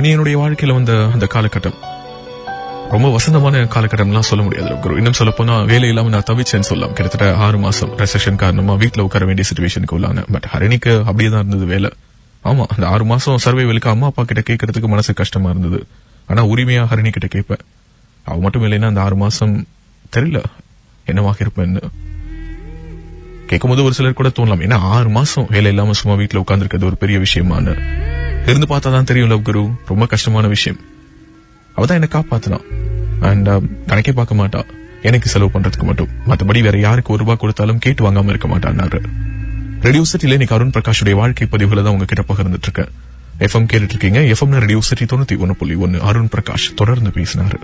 இனி என்னுடைய வாழ்க்கையில வந்த அந்த காலகட்டம் ரொம்ப வசந்தமான காலகட்டம்லாம் சொல்ல முடியாது குரு இன்னும் சொல்ல போனா வேலை இல்லாம நான் தவிச்சேன்னு சொல்லலாம் கிட்டத்தட்ட ஆறு மாசம் ரெசெஷன் காரணமா வீட்டுல உட்கார வேண்டிய சுச்சுவேஷனுக்கு உள்ளான பட் ஹரணிக்கு அப்படியே தான் இருந்தது வேலை ஆமா அந்த ஆறு மாசம் சர்வைவலுக்கு அம்மா அப்பா கிட்ட கேட்கறதுக்கு மனசு கஷ்டமா இருந்தது ஆனா உரிமையா ஹரணி கிட்ட கேட்பேன் அவ மட்டும் இல்லைன்னா அந்த ஆறு மாசம் தெரியல என்னவாக இருப்பேன்னு கேட்கும்போது ஒரு சிலர் கூட தோணலாம் ஏன்னா ஆறு மாசம் வேலை இல்லாம சும்மா வீட்டுல உட்கார்ந்துருக்கிறது ஒரு பெரிய விஷயமான்னு இருந்து பார்த்தா தான் தெரியும் லவ் குரு ரொம்ப கஷ்டமான விஷயம் அவதான் என்ன காப்பாத்தினா அண்ட் கணக்கே பார்க்க மாட்டா எனக்கு செலவு பண்றதுக்கு மட்டும் மத்தபடி வேற யாருக்கு ஒரு ரூபாய் கொடுத்தாலும் கேட்டு வாங்காம இருக்க மாட்டான்னாரு ரேடியோ சிட்டில இன்னைக்கு அருண் பிரகாஷுடைய வாழ்க்கை பதிவுகளை தான் உங்ககிட்ட பகிர்ந்துட்டு இருக்கேன் எஃப்எம் கேட்டுட்டு இருக்கீங்க எஃப்எம் ரேடியோ சிட்டி தொண்ணூத்தி ஒன்னு புள்ளி ஒன்னு அருண் பிரகாஷ் தொடர்ந்து பேசினாரு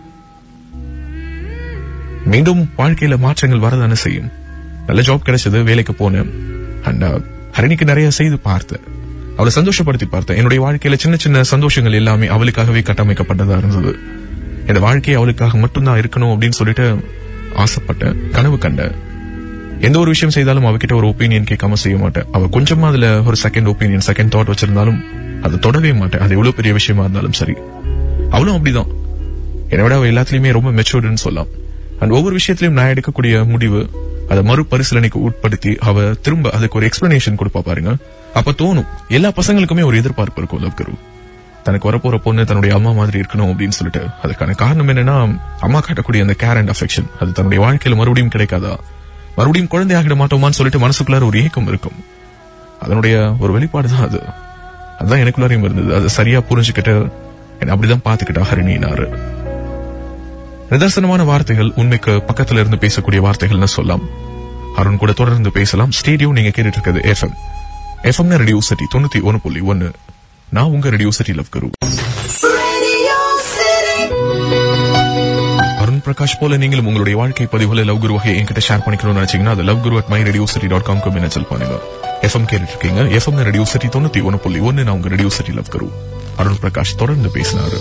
மீண்டும் வாழ்க்கையில மாற்றங்கள் வரதானே செய்யும் நல்ல ஜாப் கிடைச்சது வேலைக்கு போனேன் அண்ட் ஹரணிக்கு நிறைய செய்து பார்த்தேன் அவளை சந்தோஷப்படுத்தி பார்த்தேன் என்னுடைய வாழ்க்கையில சின்ன சின்ன சந்தோஷங்கள் எல்லாமே அவளுக்காகவே கட்டமைக்கப்பட்டதா இருந்தது இந்த வாழ்க்கை அவளுக்காக மட்டும்தான் இருக்கணும் அப்படின்னு சொல்லிட்டு ஆசைப்பட்டேன் கனவு கண்டேன் எந்த ஒரு விஷயம் செய்தாலும் அவகிட்ட ஒரு ஒப்பீனியன் கேட்காம செய்ய மாட்டேன் அவ கொஞ்சமா அதுல ஒரு செகண்ட் ஒப்பீனியன் செகண்ட் தாட் வச்சிருந்தாலும் அதை தொடவே மாட்டேன் அது எவ்வளவு பெரிய விஷயமா இருந்தாலும் சரி அவளும் அப்படிதான் என்னை விட அவ எல்லாத்துலயுமே ரொம்ப மெச்சூர்டுன்னு சொல்லலாம் அண்ட் ஒவ்வொரு விஷயத்திலயும் நான் எடுக்கக்கூடிய முடிவு அதை மறுபரிசீலனைக்கு உட்படுத்தி அவ திரும்ப அதுக்கு ஒரு எக்ஸ்பிளனேஷன் கொடுப்பா பாருங்க அப்ப தோணும் எல்லா பசங்களுக்குமே ஒரு எதிர்பார்ப்பு இருக்கும் லவ் குரு தனக்கு வரப்போற பொண்ணு தன்னுடைய அம்மா மாதிரி இருக்கணும் அப்படின்னு சொல்லிட்டு அதுக்கான காரணம் என்னன்னா அம்மா காட்டக்கூடிய அந்த கேர் அண்ட் அஃபெக்ஷன் அது தன்னுடைய வாழ்க்கையில மறுபடியும் கிடைக்காதா மறுபடியும் குழந்தையாகிட மாட்டோமான்னு சொல்லிட்டு மனசுக்குள்ளார ஒரு ஏக்கம் இருக்கும் அதனுடைய ஒரு வெளிப்பாடு தான் அது அதுதான் எனக்குள்ளாரையும் இருந்தது அதை சரியா புரிஞ்சுக்கிட்டு என்னை அப்படிதான் பாத்துக்கிட்டா ஹரிணினாரு நிதர்சனமான வார்த்தைகள் உண்மைக்கு பக்கத்துல இருந்து பேசக்கூடிய வார்த்தைகள்னு சொல்லலாம் அருண் கூட தொடர்ந்து பேசலாம் ஸ்டேடியோ நீங்க கேட்டுட்டு இருக்கிறது எஃப்எம் எஃப்எம் ரேடியோ சிட்டி தொண்ணூத்தி ஒன்னு புள்ளி ஒன்னு நான் உங்க Radio City Love Guru Radio City. Arun Prakash போல நீங்களும் உங்களுடைய வாழ்க்கை பதிவுகளை லவ் குரு வகையை என்கிட்ட ஷேர் பண்ணிக்கணும்னு நினைச்சீங்கன்னா அது love guru at my radio city dot com மின்னச்சல் பண்ணுங்க எஃப்எம் கேட்டுட்டு இருக்கீங்க எஃப்எம் ரேடியோ சிட்டி தொண்ணூத்தி ஒன்னு புள்ளி ஒன்னு நான் உங்க Radio City Love Guru Arun Prakash தொடர்ந்து பேசினாரு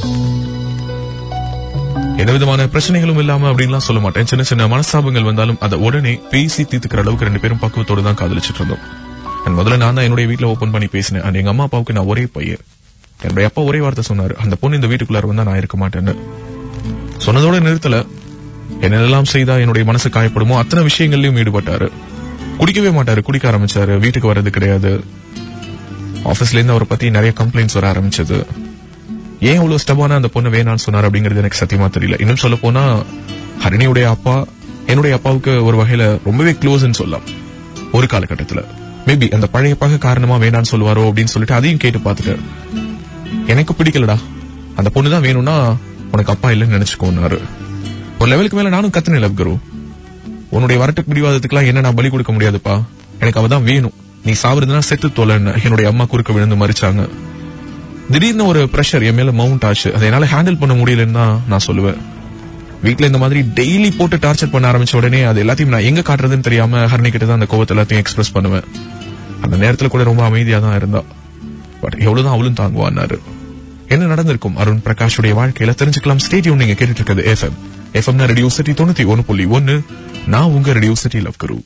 எந்த விதமான பிரச்சனைகளும் இல்லாம அப்படின்லாம் சொல்ல மாட்டேன் சின்ன சின்ன மனஸ்தாபங்கள் வந்தாலும் அதை உடனே பேசி தீர்த்துக்கிற அளவுக்கு ரெண்டு பேரும் பக்குவத்தோட தான் காதலிச்சிட்டு இருந்தோம் And முதல்ல நான் தான் என்னுடைய வீட்டுல ஓபன் பண்ணி பேசினேன் அண்ட் எங்க அம்மா அப்பாவுக்கு நான் ஒரே பையன் என்னுடைய அப்பா ஒரே வார்த்தை சொன்னாரு அந்த பொண்ணு இந்த வீட்டுக்குள்ளார வந்தா நான் இருக்க மாட்டேன்னு சொன்னதோட நிறுத்தல என்னெல்லாம் செய்தா என்னுடைய மனசு காயப்படுமோ அத்தனை விஷயங்கள்லயும் ஈடுபட்டாரு குடிக்கவே மாட்டாரு குடிக்க ஆரம்பிச்சாரு வீட்டுக்கு வர்றது கிடையாது ஆபீஸ்ல இருந்து அவரை பத்தி நிறைய கம்ப்ளைண்ட்ஸ் வர ஆரம்பிச்சது ஏன் இவ்வளவு ஸ்டபான அந்த பொண்ணு வேணான்னு சொன்னார் அப்படிங்கிறது எனக்கு சத்தியமா தெரியல இன்னும் சொல்ல போனா ஹரிணியுடைய அப்பா என்னுடைய அப்பாவுக்கு ஒரு வகையில ரொம்பவே க்ளோஸ்ன்னு சொல்லலாம் ஒரு காலகட்டத்துல மேபி அந்த பழைய பகை காரணமா வேணான்னு சொல்லுவாரோ அப்படின்னு சொல்லிட்டு அதையும் கேட்டு பார்த்துட்டாரு எனக்கு பிடிக்கலடா அந்த பொண்ணு தான் வேணும்னா உனக்கு அப்பா இல்லைன்னு நினைச்சுக்கோன்னாரு ஒரு லெவலுக்கு மேல நானும் கத்துனேன் லவ் குரு உன்னுடைய வரட்டு பிடிவாதத்துக்குலாம் என்ன நான் பலி கொடுக்க முடியாதுப்பா எனக்கு அவ தான் வேணும் நீ சாவுறதுனா செத்து தொலைன்னு என்னுடைய அம்மா குறுக்க விழுந்து மறிச்சாங்க திடீர்னு ஒரு பிரஷர் என் மேல மவுண்ட் ஆச்சு அதை என்னால ஹேண்டில் பண்ண முடியலன்னு தான் நான் சொல்லுவேன் வீட்ல இந்த மாதிரி டெய்லி போட்டு டார்ச்சர் பண்ண ஆரம்பிச்ச உடனே அது எல்லாத்தையும் நான் எங்க காட்டுறதுன்னு தெரியாம ஹரணி கிட்ட தான் அந்த கோவத்தை எல்லாத்தையும் எக்ஸ்பிரஸ் பண்ணுவேன் அந்த நேரத்துல கூட ரொம்ப அமைதியா தான் இருந்தா பட் எவ்வளவுதான் அவளும் தாங்குவான்னாரு என்ன நடந்திருக்கும் அருண் பிரகாஷுடைய வாழ்க்கையில தெரிஞ்சுக்கலாம் ஸ்டேடியம் நீங்க கேட்டுட்டு இருக்கிறது எஃப்எம் எஃப்எம் ரேடியோ சிட்டி தொண்ணூத்தி ஒன்னு புள்ளி ஒன்னு நான் உங்க Radio City Love Guru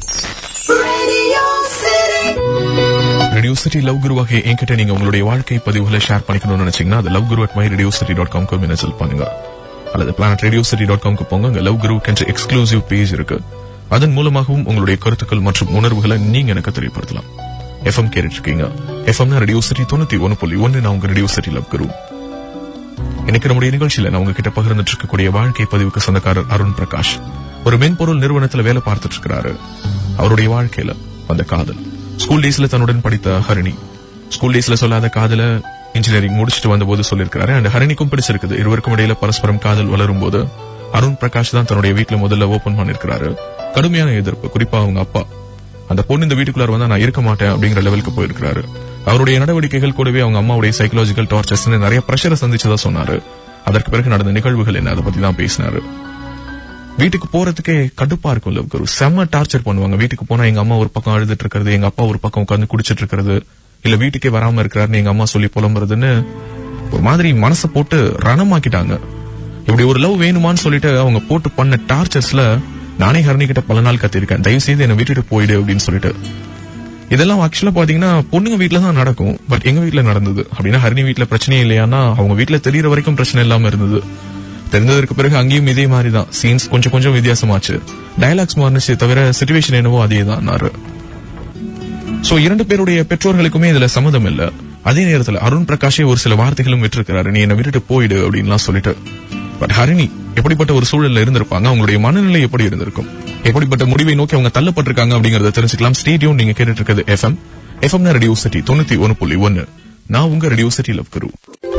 Radio City. Radio City Love Guru வகை என்கிட்ட நீங்க உங்களுடைய வாழ்க்கை பதிவுகளை ஷேர் பண்ணிக்கணும்னு நினைச்சீங்கன்னா அது love guru at my radio city dot காம்க்கு மின்னச்சல் பண்ணுங்க அல்லது பிளானட் ரேடியோ சிட்டி டாட் காம்க்கு போங்க அங்க லவ் குருவுக்கு என்ற எக்ஸ்க்ளூசிவ் பேஜ் இருக்கு அதன் மூலமாகவும் உங்களுடைய கருத்துக்கள் மற்றும் உணர்வுகளை நீங்க எனக்கு தெரியப்படுத்தலாம் எஃப்எம் கேட்டுட்டு இருக்கீங்க எஃப்எம் ரேடியோ சிட்டி தொண்ணூத்தி ஒன்னு புள்ளி ஒன்னு நான் உங்க ரேடியோ சிட்டி லவ் குரு எனக்கு நம்முடைய நிகழ்ச்சியில நான் உங்ககிட்ட பகிர்ந்துட்டு இருக்கக்கூடிய வாழ்க்கை பதிவுக்கு சொந்தக்காரர் அருண் பிரகாஷ் ஒரு மென்பொருள் நிறுவனத்துல வேலை பார்த்துட்டு இருக்கிறாரு அவருடைய வாழ்க்கையில அந்த காதல் ஸ்கூல் டேஸ்ல தன்னுடன் படித்த ஹரிணி ஸ்கூல் டேஸ்ல சொல்லாத காதல இன்ஜினியரிங் முடிச்சுட்டு வந்தபோது சொல்லியிருக்காரு அண்ட் ஹரிணிக்கும் பிடிச்சிருக்குது இருவருக்கும் இடையில பரஸ்பரம் காதல் வளரும் போது அருண் பிரகாஷ் தான் தன்னுடைய வீட்டுல முதல்ல ஓபன் பண்ணிருக்கிறாரு கடுமையான எதிர்ப்பு குறிப்பா அவங்க அப்பா அந்த பொண்ணு இந்த வீட்டுக்குள்ளார வந்தா நான் இருக்க மாட்டேன் அப்படிங்கிற லெவலுக்கு போயிருக்கிறாரு அவருடைய நடவடிக்கைகள் கூடவே அவங்க அம்மாவுடைய சைக்கலாஜிக்கல் டார்ச்சர்ஸ் நிறைய பிரஷரை சந்திச்சதா சொன்னாரு அதற்கு பிறகு நடந்த நிகழ்வுகள் என்ன அதை பத்தி தான் பேசினாரு வீட்டுக்கு போறதுக்கே கடுப்பா இருக்கும் லவ் குரு செம்ம டார்ச்சர் பண்ணுவாங்க வீட்டுக்கு போனா எங்க அம்மா ஒரு பக்கம் அழுதுட்டு இருக்கிறது எங்க அப்பா ஒரு பக்கம் உட்கார்ந்து குடிச்சிட்டு இருக்கிறது இல்ல வீட்டுக்கே வராம இருக்கிறாருன்னு எங்க அம்மா சொல்லி புலம்புறதுன்னு ஒரு மாதிரி மனசை போட்டு ரணமாக்கிட்டாங்க இப்படி ஒரு லவ் வேணுமான்னு சொல்லிட்டு அவங்க போட்டு பண்ண டார்ச்சர்ஸ்ல நானே ஹரணி கிட்ட பல நாள் கத்திருக்கேன் தயவு செய்து என்னை விட்டுட்டு போயிடு அப்படின்னு சொல்லிட்டு இதெல்லாம் ஆக்சுவலா பாத்தீங்கன்னா பொண்ணுங்க வீட்ல தான் நடக்கும் பட் எங்க வீட்ல நடந்தது அப்படின்னா ஹரிணி வீட்ல பிரச்சனையே இல்லையானா அவங்க வீட்ல தெரியற வரைக்கும் பிரச்சனை இல்லாம இருந்தது தெரிஞ்சதற்கு பிறகு அங்கேயும் இதே மாதிரி தான் சீன்ஸ் கொஞ்சம் கொஞ்சம் வித்தியாசமாச்சு டயலாக்ஸ் மாறுனுச்சு தவிர சுச்சுவேஷன் என்னவோ அதே தான் சோ இரண்டு பேருடைய பெற்றோர்களுக்குமே இதுல சம்மதம் இல்ல அதே நேரத்துல அருண் பிரகாஷே ஒரு சில வார்த்தைகளும் விட்டிருக்கிறாரு நீ என்ன விட்டுட்டு போயிடு அப்படின்லாம் சொல்லிட்டு பட் ஹரிணி எப்படிப்பட்ட ஒரு சூழல்ல இருந்திருப்பாங்க அவங்களுடைய மனநிலை எப்படி இருந்திருக்கும் எப்படிப்பட்ட முடிவை நோக்கி அவங்க தள்ளப்பட்டிருக்காங்க அப்படிங்கறத தெரிஞ்சுக்கலாம் ஸ்டேடியம் நீங்க கேட்டுட்டு இருக்கிறது எஃப்எம் எஃப்எம் ரேடியோ சிட்டி தொண்ணூத்தி ஒன்னு புள்ளி ஒன்னு நான் உங்க Radio City Love Guru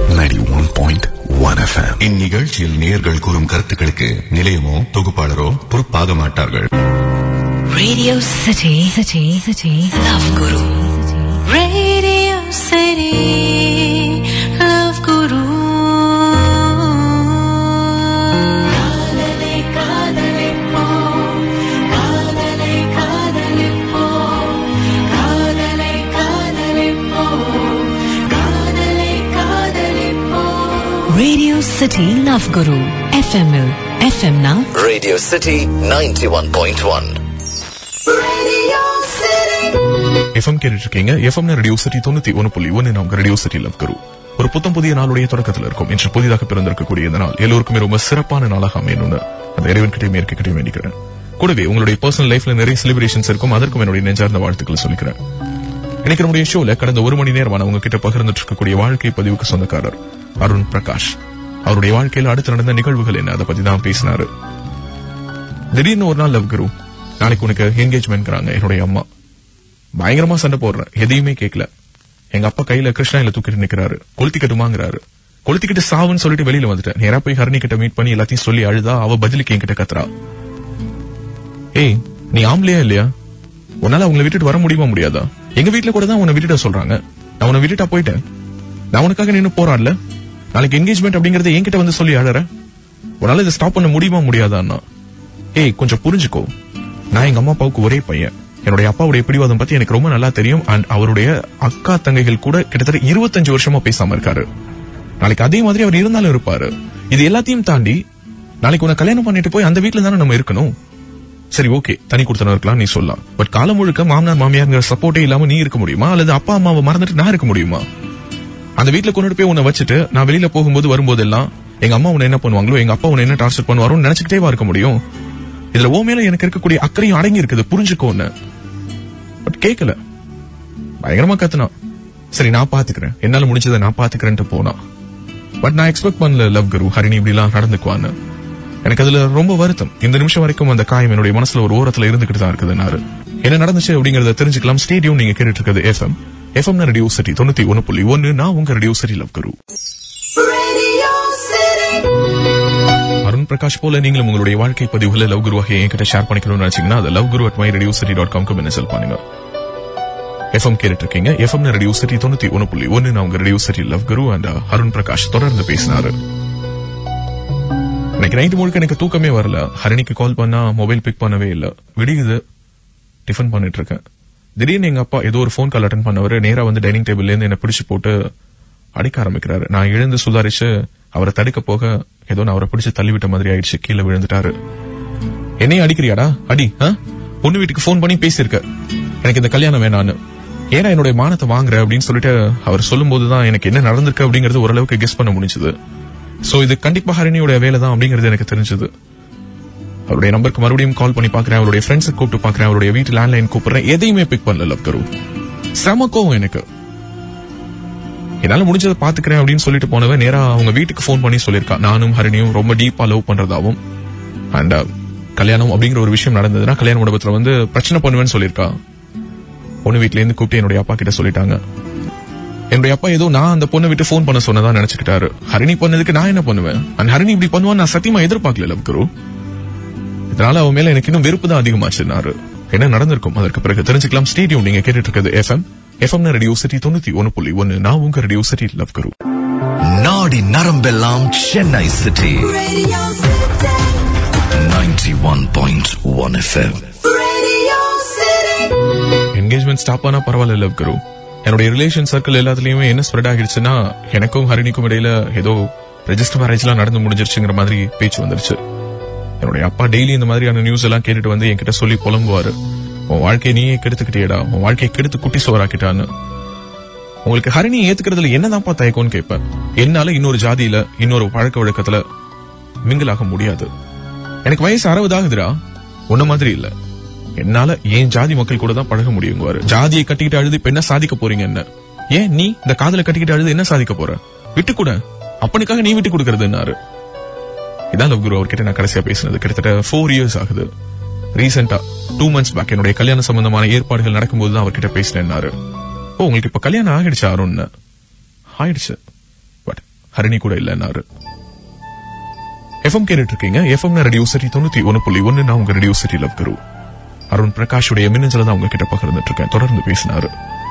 91.1 FM. இந்நிகழ்ச்சியில் நேயர்கள் கூறும் கருத்துக்களுக்கு நிலையமோ தொகுப்பாளரோ பொறுப்பாக மாட்டார்கள் Radio City. City. City. Love Guru. Radio City. Love Guru. காதலை காதலிப்போம் காதலை காதலிப்போம் காதலை காதலிப்போம் காதலை காதலிப்போம் Radio City Love Guru. FM -இல். FM na Radio City 91.1. Radio City. FM கேட்டுட்டு இருக்கீங்க எஃப்எம் ரேடியோ சிட்டி தொண்ணூத்தி ஒன்னு புள்ளி ஒன்னு நான் உங்க ரேடியோ சிட்டி லவ் குரு ஒரு புத்தம் புதிய நாளுடைய தொடக்கத்தில் இருக்கும் இன்று புதிதாக பிறந்திருக்கக்கூடிய இந்த நாள் எல்லோருக்குமே ரொம்ப சிறப்பான நாளாக அமையணும்னு அந்த இறைவன் கிட்டே மேற்கிட்டே வேண்டிக்கிறேன் கூடவே உங்களுடைய பர்சனல் லைஃப்ல நிறைய செலிப்ரேஷன்ஸ் இருக்கும் அதற்கும் என்னுடைய நெஞ்சார்ந்த வாழ்த்துக்களை சொல்லிக்கிறேன் இன்னைக்கு நம்முடைய ஷோல கடந்த ஒரு மணி நேரமா நான் உங்ககிட்ட பகிர்ந்துட்டு இருக்கக்கூடிய வாழ்க்கை பதிவுக்கு சொந்தக்காரர் அருண் பிரகாஷ் அவருடைய வாழ்க்கையில அடுத்து நடந்த நிகழ்வுகள் என்ன அதை பத்தி தான் பேசினாரு திடீர்னு ஒரு நாள் லவ் குரு நாளைக்கு உனக்கு என்கேஜ்மெண்ட்ங்கிறாங்க என்னுடைய அம்மா பயங்கரமா சண்டை போடுறேன் எதையுமே கேட்கல எங்க அப்பா கையில கிருஷ்ணாயில தூக்கிட்டு நிக்கிறாரு கொளுத்திக்கட்டுமாங்கிறாரு கொளுத்திக்கிட்டு சாவுன்னு சொல்லிட்டு வெளியில வந்துட்டேன் நேரா போய் ஹரணி கிட்ட மீட் பண்ணி எல்லாத்தையும் சொல்லி அழுதா அவ பதிலுக்கு என்கிட்ட கத்துறா ஏய் நீ ஆம்பளையா இல்லையா உன்னால அவங்களை விட்டுட்டு வர முடியுமா முடியாதா எங்க வீட்ல கூட தான் உன்னை விட்டுட்ட சொல்றாங்க நான் உன்னை விட்டுட்டா போயிட்டேன் நான் உனக்காக நின்னு போறான்ல நாளைக்கு என்கேஜ்மெண்ட் அப்படிங்கறத என்கிட்ட வந்து சொல்லி அழற உன்னால இதை ஸ்டாப் பண்ண முடியுமா முடியாதான்னா ஏய் கொஞ்சம் புரிஞ்சுக்கோ நான் எங்க அம்மா அப்பாவுக்கு ஒரே பையன் என்னுடைய அப்பாவுடைய பிடிவாதம் பத்தி எனக்கு ரொம்ப நல்லா தெரியும் அண்ட் அவருடைய அக்கா தங்கைகள் கூட கிட்டத்தட்ட இருபத்தஞ்சு வருஷமா பேசாம இருக்காரு நாளைக்கு அதே மாதிரி அவர் இருந்தாலும் இருப்பாரு இது எல்லாத்தையும் தாண்டி நாளைக்கு உன்னை கல்யாணம் பண்ணிட்டு போய் அந்த வீட்ல தானே நம்ம இருக்கணும் சரி ஓகே தனி கொடுத்தனம் இருக்கலாம் நீ சொல்லலாம் பட் காலம் முழுக்க மாமனார் மாமியாருங்கிற சப்போர்ட்டே இல்லாம நீ இருக்க முடியுமா அல்லது அப்பா அம்மாவை மறந்துட்டு நான் இருக்க முடியுமா அந்த வீட்ல கொண்டுட்டு போய் உன்னை வச்சுட்டு நான் வெளியில போகும்போது வரும்போதெல்லாம் எங்க அம்மா உன்னை என்ன பண்ணுவாங்களோ எங்க அப்பா உன்னை என்ன டார்ச்சர் பண்ணுவாரோன்னு நினைச்சுக்கிட்டே இருக்க முடியும் இதுல ஓ மேல எனக்கு இருக்கக்கூடிய அக்கறையும் அடங்கி இருக்குது புரிஞ்சுக்கோன்னு பட் கேட்கல பயங்கரமா கத்துனா சரி நான் பாத்துக்கிறேன் என்னால முடிஞ்சதை நான் பாத்துக்கிறேன்ட்டு போனா பட் நான் எக்ஸ்பெக்ட் பண்ணல லவ் குரு ஹரிணி இப்படி எல்லாம் நடந்துக்குவான்னு எனக்கு அதுல ரொம்ப வருத்தம் இந்த நிமிஷம் வரைக்கும் அந்த காயம் என்னுடைய மனசுல ஒரு ஓரத்துல இருந்துகிட்டு தான் இருக்குதுன்னாரு என்ன நடந்துச்சு அப்படிங்கறத தெரிஞ்சுக்கலாம் ஸ்டேடியம் நீங்க கேட்டுட்டு இருக்கிறது எஃப்எம் எஃப்எம் ரேடியோ சிட்டி தொண்ணூத்தி ஒன்னு புள்ளி ஒன்னு நான் உங்க Radio City Love Guru Radio City. Arun Prakash போல நீங்களும் உங்களுடைய வாழ்க்கை பதிவுகளை லவ் குரு வகையை என்கிட்ட ஷேர் பண்ணிக்கணும்னு நினைச்சீங்கன்னா அது love guru at my radio city dot காம்க்கு மெசேஜ் பண்ணுங்க எஃப்எம் கேட்டுட்டு இருக்கீங்க எஃப்எம் ரேடியோ சிட்டி தொண்ணூத்தி ஒன்னு புள்ளி ஒன்னு நான் உங்க Radio City Love Guru and Arun Prakash தொடர்ந்து பேசினாரு எனக்கு நைட்டு முழுக்க எனக்கு தூக்கமே வரல ஹரணிக்கு கால் பண்ணா மொபைல் பிக் பண்ணவே இல்ல விடியுது டிஃபன் பண்ணிட்டு இருக்கேன் திடீர்னு எங்க அப்பா ஏதோ ஒரு ஃபோன் கால் அட்டன் பண்ணவர் நேரா வந்து டைனிங் டேபிள்ல இருந்து என்ன பிடிச்சு போட்டு அடிக்க ஆரம்பிக்கிறாரு நான் எழுந்து சுதாரிச்சு அவரை தடுக்க போக ஏதோ நான் அவரை பிடிச்சு தள்ளிவிட்ட மாதிரி ஆயிடுச்சு கீழே விழுந்துட்டாரு என்னையும் அடிக்கிறியாடா அடி ஆ? பொண்ணு வீட்டுக்கு ஃபோன் பண்ணி பேசியிருக்க எனக்கு இந்த கல்யாணம் வேணான்னு ஏன்னா என்னுடைய மானத்தை வாங்குற அப்படின்னு சொல்லிட்டு அவர் சொல்லும்போது தான் எனக்கு என்ன நடந்திருக்கு அப்படிங்கறது ஓரளவுக்கு கெஸ் பண்ண முடிஞ்சது சோ இது கண்டிப்பா ஹரிணியோட வேலை தான் அப்படிங்கறது எனக்கு தெரிஞ்சது அவருடைய நம்பருக்கு மறுபடியும் கால் பண்ணி பாக்குறேன் அவருடைய ஃப்ரெண்ட்ஸை கூப்பிட்டு பாக்குறேன் அவருடைய வீட்டு லேண்ட்லைன் கூப்பிடுறேன் எதையுமே பிக் பண்ணல லவ் கரு செம கோவம் எனக்கு என்னால முடிஞ்சதை பாத்துக்கிறேன் அப்படின்னு சொல்லிட்டு போனவன் நேரா அவங்க வீட்டுக்கு ஃபோன் பண்ணி சொல்லியிருக்கா நானும் ஹரிணியும் ரொம்ப டீப்பா லவ் பண்றதாவும் அண்ட் கல்யாணம் அப்படிங்கிற ஒரு விஷயம் நடந்ததுன்னா கல்யாண மண்டபத்துல வந்து பிரச்சனை பண்ணுவேன்னு சொல்லியிருக்கா பொண்ணு வீட்ல இருந்து கூப்பிட்டு என்னுடைய அப்பா கிட்ட சொல்லிட்டாங்க என்னுடைய அப்பா ஏதோ நான் அந்த பொண்ணை விட்டு ஃபோன் பண்ண சொன்னதா நினைச்சுக்கிட்டாரு ஹரிணி பண்ணதுக்கு நான் என்ன பண்ணுவேன் அண்ட் ஹரிணி இப்படி பண்ணுவான்னு நான் சத்தியமா எதிர்பார்க்கல லவ் குரு இதனால அவன் மேல எனக்கு இன்னும் வெறுப்பு தான் அதிகமாச்சுன்னாரு என்ன நடந்திருக்கும் அதற்கு பிறகு தெரிஞ்சுக்கலாம் ஸ்டேடியம் நீங்க கேட்டுட்டு இருக்கிறது எஃப்எம் எஃப்எம் ரேடியோ சிட்டி தொண்ணூத்தி ஒன்னு புள்ளி ஒன்னு நான் உங்க ரேடியோ சிட்டி லவ் குரு நாடி நரம்பெல்லாம் Chennai city Radio City. 91.1 FM. Radio City. Engagement stop ஆனா பரவாயில்ல லவ் குரு என்னுடைய ரிலேஷன் சர்க்கிள் எல்லாத்துலயுமே என்ன ஸ்ப்ரெட் ஆகிடுச்சுன்னா எனக்கும் ஹரிணிக்கும் இடையில ஏதோ ரெஜிஸ்டர் மேரேஜ் எல்லாம் நடந்து முடிஞ்சிருச்சுங்கிற மாதிரி பேச்சு வந்துருச்சு என்னுடைய அப்பா டெய்லி இந்த மாதிரியான நியூஸ் எல்லாம் கேட்டுட்டு வந்து என்கிட்ட சொல்லி புலம்புவாரு உன் வாழ்க்கையை நீயே கெடுத்துக்கிட்டேடா உன் வாழ்க்கையை கெடுத்து குட்டி சோறாக்கிட்டான்னு உங்களுக்கு ஹரிணியை ஏத்துக்கிறதுல என்னதான்ப்பா தயக்கம்னு கேட்பேன் என்னால இன்னொரு ஜாதியில இன்னொரு பழக்க வழக்கத்துல மிங்கிலாக முடியாது எனக்கு வயசு அறுபது ஆகுதுடா உன்ன மாதிரி இல்ல என்னால ஏன் ஜாதி மக்கள் கூட தான் பழக முடியுங்குவாரு ஜாதியை கட்டிக்கிட்டு அழுது இப்ப என்ன சாதிக்க போறீங்க என்ன ஏன் நீ இந்த காதலை கட்டிக்கிட்டு அழுது என்ன சாதிக்க போற விட்டு கூட அப்பனுக்காக நீ விட்டு கொடுக்கறதுன்னாரு இதான் லவ் குரு அவர்கிட்ட நான் கடைசியா பேசினது கிட்டத்தட்ட ஃபோர் இயர்ஸ் ஆகுது ரீசெண்டா டூ மந்த்ஸ் பேக் என்னுடைய கல்யாண சம்பந்தமான ஏற்பாடுகள் நடக்கும்போது தான் அவர்கிட்ட பேசினேன்னாரு ஓ உங்களுக்கு இப்ப கல்யாணம் ஆகிடுச்சு அருண் ஆயிடுச்சு பட் ஹரிணி கூட இல்லைன்னாரு எஃப்எம் கேட்டுட்டு இருக்கீங்க எஃப்எம் ரெடியூ சிட்டி தொண்ணூத்தி ஒன்னு புள்ளி ஒன்னு நான் உங்க Radio City Love Guru Arun பிரகாஷுடைய மின்னஞ்சல தான் உங்ககிட்ட பகிர்ந்துட்டு இருக்கேன் தொடர்ந்து பேசினாரு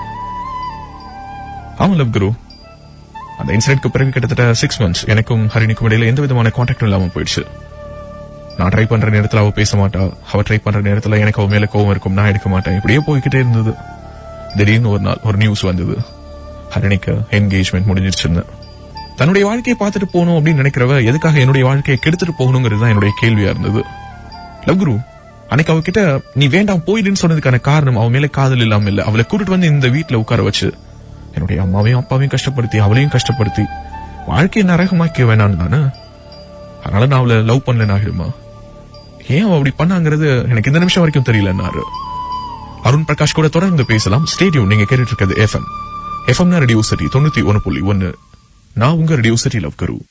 ஆமா லவ் குரு அந்த இன்சிடென்ட்க்கு பிறகு கிட்டத்தட்ட சிக்ஸ் மந்த்ஸ் எனக்கும் ஹரிணிக்கும் இடையில எந்த விதமான கான்டாக்டும் இல்லாம போயிடுச்சு நான் ட்ரை பண்ற நேரத்துல அவ பேச மாட்டா அவ ட்ரை பண்ற நேரத்துல எனக்கு அவ மேல கோவம் இருக்கும் நான் எடுக்க மாட்டேன் இப்படியே போய்கிட்டே இருந்தது திடீர்னு ஒரு நாள் ஒரு நியூஸ் வந்தது ஹரிணிக்கு என்கேஜ்மெண்ட் முடிஞ்சிருச்சுன்னு தன்னுடைய வாழ்க்கையை பார்த்துட்டு போகணும் அப்படின்னு நினைக்கிறவ எதுக்காக என்னுடைய வாழ்க்கையை கெடுத்துட்டு போகணுங்கிறது தான் என்னுடைய கேள்வியா இருந்தது லவ் குரு அன்னைக்கு அவகிட்ட நீ வேண்டாம் போயிடுன்னு சொன்னதுக்கான காரணம் அவன் மேல காதல் இல்லாம இல்ல அவளை கூட்டிட்டு வந்து இந்த வீட்டுல உட்கார வச்சு என்னுடைய அம்மாவையும் அப்பாவையும் கஷ்டப்படுத்தி அவளையும் கஷ்டப்படுத்தி வாழ்க்கையை நரகமாக்க வேணாம் தானே அதனால நான் அவளை லவ் பண்ணலன்னு ஆகிடுமா ஏன் அவ அப்படி பண்ணாங்கிறது எனக்கு இந்த நிமிஷம் வரைக்கும் தெரியலன்னாரு அருண் பிரகாஷ் கூட தொடர்ந்து பேசலாம் ஸ்டேடியம் நீங்க கேட்டுட்டு இருக்கிறது எஃப்எம் எஃப்எம் ரேடியோ சிட்டி தொண்ணூத்தி ஒன்னு புள்ளி ஒன்னு நான் உங்க Radio City Love Guru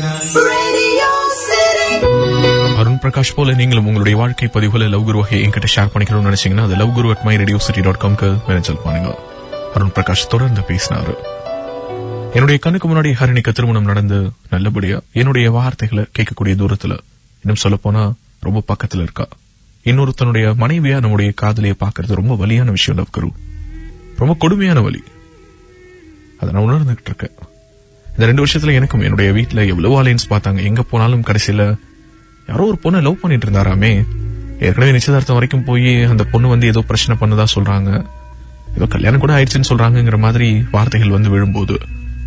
Radio City. Arun Prakash போல நீங்களும் உங்களுடைய வாழ்க்கை பதிவுகளை லவ் குரு வகையை என்கிட்ட ஷேர் பண்ணிக்கணும்னு நினைச்சீங்கன்னா அது love guru at my radio city dot காம்க்கு மினஞ்சல் பண்ணுங்க அருண் பிரகாஷ் தொடர்ந்து பேசினாரு என்னுடைய கண்ணுக்கு முன்னாடி ஹரிணிக்கு திருமணம் நடந்து நல்லபடியா என்னுடைய வார்த்தைகளை கேட்கக்கூடிய தூரத்துல இன்னும் சொல்ல போனா ரொம்ப பக்கத்துல இருக்கா இன்னொருத்தனுடைய மனைவியா நம்முடைய காதலியை பார்க்கிறது ரொம்ப வலியான விஷயம் லவ் குரு ரொம்ப கொடுமையான வலி அதை நான் உணர்ந்துகிட்டு இருக்கேன் இந்த ரெண்டு வருஷத்துல எனக்கும் என்னுடைய வீட்டுல எவ்வளவு அலைன்ஸ் பார்த்தாங்க எங்க போனாலும் கடைசியில யாரோ ஒரு பொண்ணை லவ் பண்ணிட்டு இருந்தாராமே ஏற்கனவே நிச்சயதார்த்தம் வரைக்கும் போய் அந்த பொண்ணு வந்து ஏதோ பிரச்சனை பண்ணதா சொல்றாங்க ஏதோ கல்யாணம் கூட ஆயிடுச்சுன்னு சொல்றாங்கங்கிற மாதிரி வார்த்தைகள் வந்து விழும்போது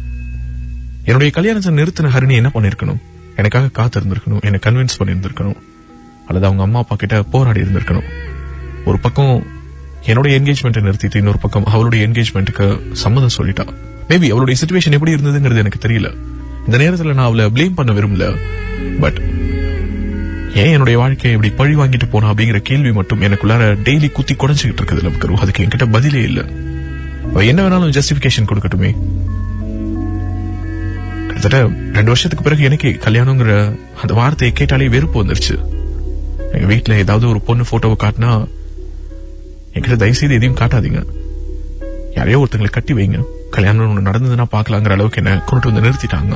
என்னுடைய கல்யாணத்தை நிறுத்தின ஹரிணி என்ன பண்ணிருக்கணும் எனக்காக காத்து இருந்திருக்கணும் என்னை கன்வின்ஸ் பண்ணியிருந்திருக்கணும் அல்லது அவங்க அம்மா அப்பா கிட்ட போராடி இருந்திருக்கணும் ஒரு பக்கம் என்னுடைய என்கேஜ்மெண்ட்டை நிறுத்திட்டு இன்னொரு பக்கம் அவளுடைய என்கேஜ்மெண்ட்டுக்கு சம்மதம் சொல்லிட்டா மேபி அவளுடைய சுச்சுவேஷன் எப்படி இருந்ததுங்கிறது எனக்கு தெரியல இந்த நேரத்துல நான் அவளை ப்ளேம் பண்ண விரும்பல பட் ஏன் என்னுடைய வாழ்க்கையை இப்படி பழி வாங்கிட்டு போனா அப்படிங்கிற கேள்வி மட்டும் எனக்குள்ளார டெய்லி குத்தி குறைஞ்சிக்கிட்டு இருக்குது லவ்கரு அதுக்கு என்கிட்ட பதிலே இல்ல அவ என்ன வேணாலும் ஜஸ்டிபிகேஷன் கொடுக்கட்டுமே கிட்டத்தட்ட ரெண்டு வருஷத்துக்கு பிறகு எனக்கு கல்யாணங்கிற அந்த வார்த்தையை கேட்டாலே வெறுப்பு வந்துருச்சு எங்க வீட்டுல ஏதாவது ஒரு பொண்ணு போட்டோவை காட்டினா என்கிட்ட தயவு செய்து எதையும் காட்டாதீங்க யாரையோ ஒருத்தங்களை கட்டி வைங்க கல்யாணம் ஒண்ணு நடந்ததுன்னா பாக்கலாங்கிற அளவுக்கு என்ன கொண்டு வந்து நிறுத்திட்டாங்க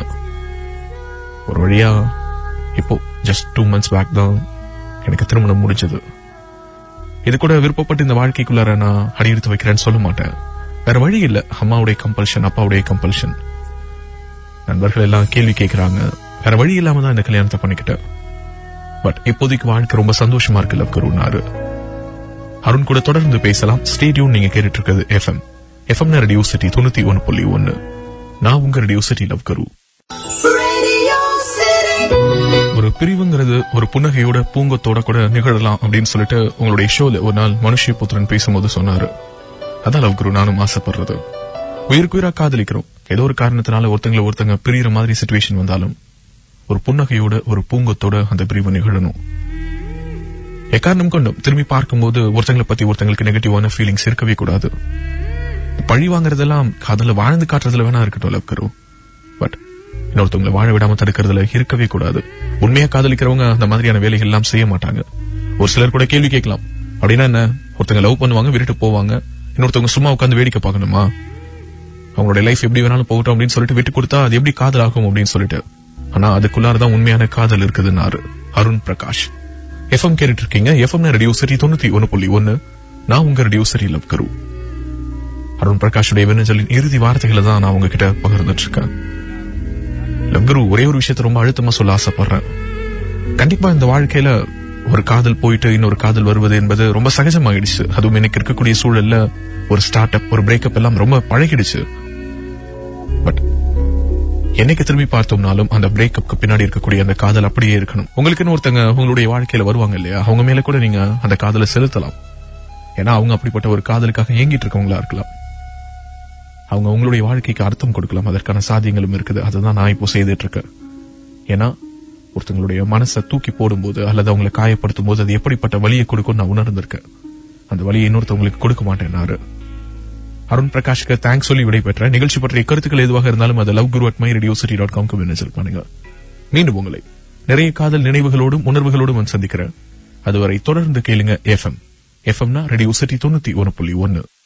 ஒரு வழியா இப்போ ஜஸ்ட் டூ மந்த்ஸ் பேக் தான் எனக்கு திருமணம் முடிஞ்சது இது கூட விருப்பப்பட்டு இந்த வாழ்க்கைக்குள்ளார நான் அடியெடுத்து வைக்கிறேன்னு சொல்ல மாட்டேன் வேற வழி இல்ல அம்மாவுடைய கம்பல்ஷன் அப்பாவுடைய கம்பல்ஷன் நண்பர்கள் எல்லாம் கேள்வி கேட்கறாங்க வேற வழி இல்லாம தான் இந்த கல்யாணத்தை பண்ணிக்கிட்டேன் பட் இப்போதைக்கு வாழ்க்கை ரொம்ப சந்தோஷமா இருக்கு லவ் கருனாரு அருண் கூட தொடர்ந்து பேசலாம் ஸ்டேடியம் நீங்க கேட்டுட்டு இருக்கிறது எஃப்எம் எஃப்எம் ரேடியோ சிட்டி தொண்ணூத்தி ஒன்னு புள்ளி ஒன்னு நான் உங்க Radio City Love Guru Radio City. ஒரு பிரிவுங்கிறது ஒரு புன்னகையோட பூங்கத்தோட கூட நிகழலாம் அப்படின்னு சொல்லிட்டு உங்களுடைய ஷோல ஒரு நாள் மனுஷி புத்திரன் பேசும்போது சொன்னாரு அதான் லவ் குரு நானும் ஆசைப்படுறது உயிருக்குயிரா காதலிக்கிறோம் ஏதோ ஒரு காரணத்தினால ஒருத்தங்களை ஒருத்தங்க பிரியிற மாதிரி சுச்சுவேஷன் வந்தாலும் ஒரு புன்னகையோட ஒரு பூங்கத்தோட அந்த பிரிவு நிகழணும் எக்காரணம் கொண்டும் திரும்பி பார்க்கும்போது ஒருத்தங்களை பத்தி ஒருத்தங்களுக்கு நெகட்டிவான ஃபீலிங்ஸ் இருக்கவே கூடாது பழி வாங்குறதெல்லாம் காதல வாழ்ந்து காட்டுறதுல வேணா இருக்கட்டும் லவ் கரு பட் இன்னொருத்தவங்களை வாழ விடாம தடுக்கிறதுல இருக்கவே கூடாது உண்மையா காதலிக்கிறவங்க அந்த மாதிரியான வேலைகள் எல்லாம் செய்ய மாட்டாங்க ஒரு சிலர் கூட கேள்வி கேட்கலாம் அப்படின்னா என்ன ஒருத்தங்க லவ் பண்ணுவாங்க விட்டுட்டு போவாங்க இன்னொருத்தவங்க சும்மா உட்காந்து வேடிக்கை பார்க்கணுமா அவங்களுடைய லைஃப் எப்படி வேணாலும் போகட்டும் அப்படின்னு சொல்லிட்டு விட்டு கொடுத்தா அது எப்படி காதல் ஆகும் அப்படின்னு சொல்லிட்டு ஆனா அதுக்குள்ளாரதான் உண்மையான காதல் இருக்குதுன்னாரு அருண் பிரகாஷ் எஃப்எம் கேட்டுட்டு இருக்கீங்க எஃப்எம் ரேடியோ சரி தொண்ணூத்தி ஒன்னு புள்ளி ஒன்னு நான் உங்க ரேடியோ சரி லவ் கரு அருண் பிரகாஷுடைய வினஞ்சலின் இறுதி வார்த்தைகளை தான் நான் உங்ககிட்ட பகிர்ந்துட்டு இருக்கேன் லவ்குரு ஒரே ஒரு விஷயத்த ரொம்ப அழுத்தமா சொல்ல ஆசைப்படுறேன் கண்டிப்பா இந்த வாழ்க்கையில ஒரு காதல் போயிட்டு இன்னொரு காதல் வருவது என்பது ரொம்ப சகஜமாயிடுச்சு அதுவும் எனக்கு இருக்கக்கூடிய சூழல்ல ஒரு ஸ்டார்ட் அப் ஒரு பிரேக்கப் எல்லாம் ரொம்ப பழகிடுச்சு பட் என்னைக்கு திரும்பி பார்த்தோம்னாலும் அந்த பிரேக்கப்க்கு பின்னாடி இருக்கக்கூடிய அந்த காதல் அப்படியே இருக்கணும் உங்களுக்குன்னு ஒருத்தங்க உங்களுடைய வாழ்க்கையில வருவாங்க இல்லையா அவங்க மேல கூட நீங்க அந்த காதலை செலுத்தலாம் ஏன்னா அவங்க அப்படிப்பட்ட ஒரு காதலுக்காக ஏங்கிட்டு இருக்கவங்களா இருக்கலாம் அவங்க உங்களுடைய வாழ்க்கைக்கு அர்த்தம் கொடுக்கலாம் அதற்கான சாத்தியங்களும் இருக்குது அதுதான் நான் இப்போ செய்துட்டு இருக்கேன் ஏன்னா ஒருத்தங்களுடைய மனசை தூக்கி போடும்போது அல்லது அவங்களை காயப்படுத்தும் போது அது எப்படிப்பட்ட வலியை கொடுக்கும் நான் உணர்ந்திருக்கேன் அந்த வலியை இன்னொருத்தவங்களுக்கு கொடுக்க மாட்டேன்னாரு அருண் பிரகாஷ்க்கு தேங்க்ஸ் சொல்லி விடைபெற்றேன் நிகழ்ச்சி பற்றிய கருத்துக்கள் எதுவாக இருந்தாலும் அது love guru at my radio city dot காம்க்கு மின்னஞ்சல் பண்ணுங்க மீண்டும் உங்களை நிறைய காதல் நினைவுகளோடும் உணர்வுகளோடும் வந்து சந்திக்கிறேன் அதுவரை தொடர்ந்து கேளுங்க எஃப்எம் எஃப்எம்னா ரேடியோ சிட்டி தொண்ணூத்தி ஒன்னு புள்ளி ஒன்னு